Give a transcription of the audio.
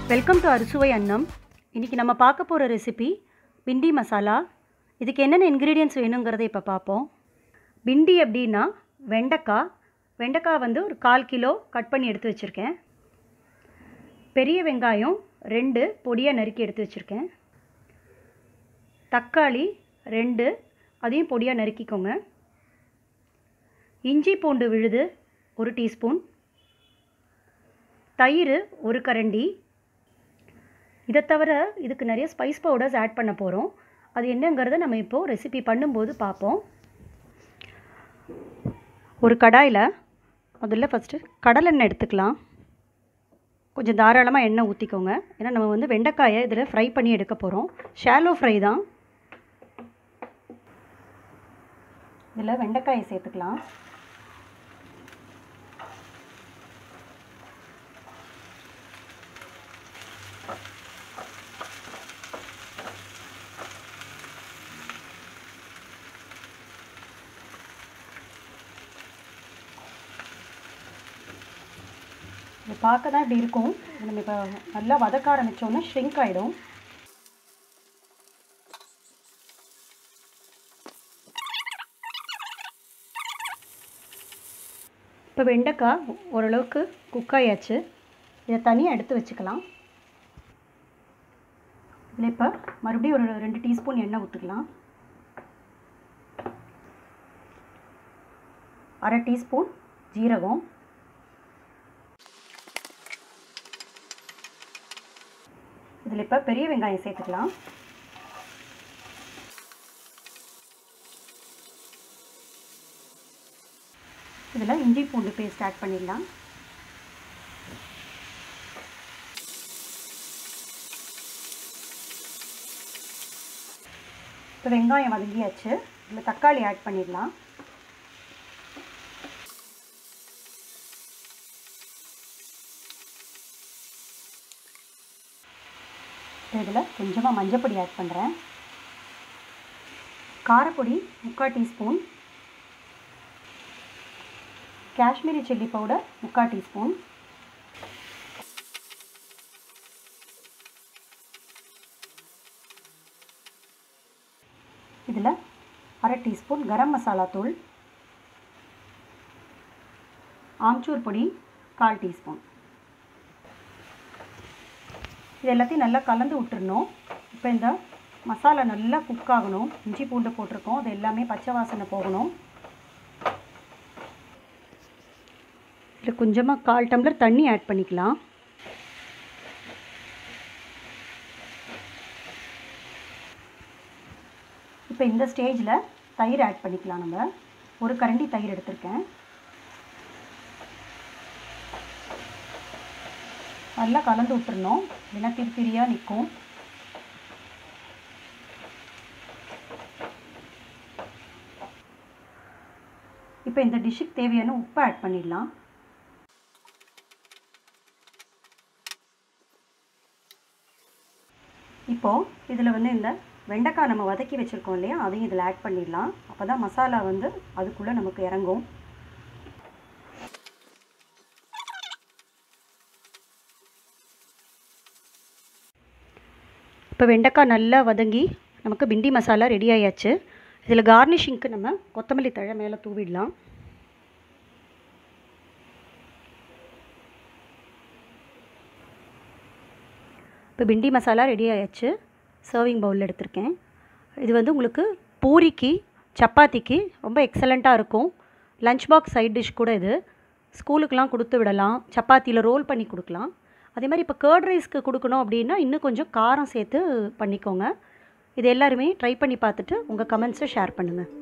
welcome to அறுசுவை அன்னம் இன்றைக்கி நம்ம பார்க்க போகிற ரெசிபி பிண்டி மசாலா இதுக்கு என்னென்ன இன்க்ரீடியன்ஸ் வேணுங்கிறத இப்போ பார்ப்போம் பிண்டி அப்படின்னா வெண்டைக்காய் வெண்டைக்காய் வந்து ஒரு கால் கிலோ கட் பண்ணி எடுத்து வச்சுருக்கேன் பெரிய வெங்காயம் ரெண்டு பொடியாக நறுக்கி எடுத்து வச்சுருக்கேன் தக்காளி ரெண்டு அதையும் பொடியாக நறுக்கிக்கோங்க இஞ்சி பூண்டு விழுது ஒரு டீஸ்பூன் தயிர் ஒரு கரண்டி இதை தவிர இதுக்கு நிறைய ஸ்பைஸ் பவுடர்ஸ் ஆட் பண்ண போகிறோம் அது என்னங்கிறத நம்ம இப்போது ரெசிபி பண்ணும்போது பார்ப்போம் ஒரு கடாயில் முதல்ல ஃபஸ்ட்டு கடலெண்ணெய் எடுத்துக்கலாம் கொஞ்சம் தாராளமாக எண்ணெய் ஊற்றிக்கோங்க ஏன்னா நம்ம வந்து வெண்டைக்காயை இதில் ஃப்ரை பண்ணி எடுக்க போகிறோம் ஷாலோ ஃப்ரை தான் இதில் வெண்டைக்காயை சேர்த்துக்கலாம் இது பார்க்க தான் இப்படி இருக்கும் இது நம்ம இப்போ நல்லா வதக்க ஆரம்பித்தோன்னா ஷ்ரிங்க் ஆகிடும் இப்போ வெண்டைக்காய் ஓரளவுக்கு குக் ஆயாச்சு இதை தனியாக எடுத்து வச்சுக்கலாம் இதில் இப்போ மறுபடியும் ஒரு ரெண்டு டீஸ்பூன் எண்ணெய் ஊற்றிக்கலாம் அரை டீஸ்பூன் ஜீரகம் இதில் இப்போ பெரிய வெங்காயம் சேர்த்துக்கலாம் இதில் இஞ்சி பூண்டு பேஸ்ட் ஆட் பண்ணிடலாம் இப்போ வெங்காயம் வதங்கியாச்சு இதில் தக்காளி ஆட் பண்ணிடலாம் இதில் கொஞ்சமாக மஞ்சப்பொடி ஆட் பண்ணுறேன் காரப்பொடி முக்கால் டீஸ்பூன் காஷ்மீரி சில்லி பவுடர் முக்கால் டீஸ்பூன் இதில் அரை டீஸ்பூன் கரம் மசாலா தூள் ஆம்ச்சூர் பொடி கால் டீஸ்பூன் இது எல்லாத்தையும் நல்லா கலந்து விட்டுறணும் இப்போ இந்த மசாலா நல்லா குக் ஆகணும் இஞ்சி பூண்டு போட்டிருக்கோம் அது எல்லாமே பச்சை வாசனை போகணும் இதில் கொஞ்சமாக கால் டம்ளர் தண்ணி ஆட் பண்ணிக்கலாம் இப்போ இந்த ஸ்டேஜில் தயிர் ஆட் பண்ணிக்கலாம் நம்ம ஒரு கரண்டி தயிர் எடுத்திருக்கேன் நல்லா கலந்து விட்டுறணும் இல்லைன்னா திரி திரியாக நிற்கும் இப்போ இந்த டிஷ்ஷுக்கு தேவையான உப்பு ஆட் பண்ணிடலாம் இப்போது இதில் வந்து இந்த வெண்டைக்காய் நம்ம வதக்கி வச்சுருக்கோம் இல்லையா அதையும் இதில் ஆட் பண்ணிடலாம் அப்போ தான் மசாலா வந்து அதுக்குள்ளே நமக்கு இறங்கும் இப்போ வெண்டைக்காய் நல்லா வதங்கி நமக்கு பிண்டி மசாலா ரெடி ஆயாச்சு இதில் கார்னிஷிங்க்கு நம்ம கொத்தமல்லி தழை மேலே தூவிடலாம் இப்போ பிண்டி மசாலா ரெடி ஆயாச்சு சர்விங் பவுலில் எடுத்திருக்கேன் இது வந்து உங்களுக்கு பூரிக்கு சப்பாத்திக்கு ரொம்ப எக்ஸலண்ட்டாக இருக்கும் லஞ்ச் பாக்ஸ் சைட் டிஷ் கூட இது ஸ்கூலுக்கெலாம் கொடுத்து விடலாம் சப்பாத்தியில் ரோல் பண்ணி கொடுக்கலாம் அதே மாதிரி இப்போ கேர்ட் ரைஸ்க்கு கொடுக்கணும் அப்படின்னா இன்னும் கொஞ்சம் காரம் சேர்த்து பண்ணிக்கோங்க இது எல்லாருமே ட்ரை பண்ணி பார்த்துட்டு உங்கள் கமெண்ட்ஸை ஷேர் பண்ணுங்கள்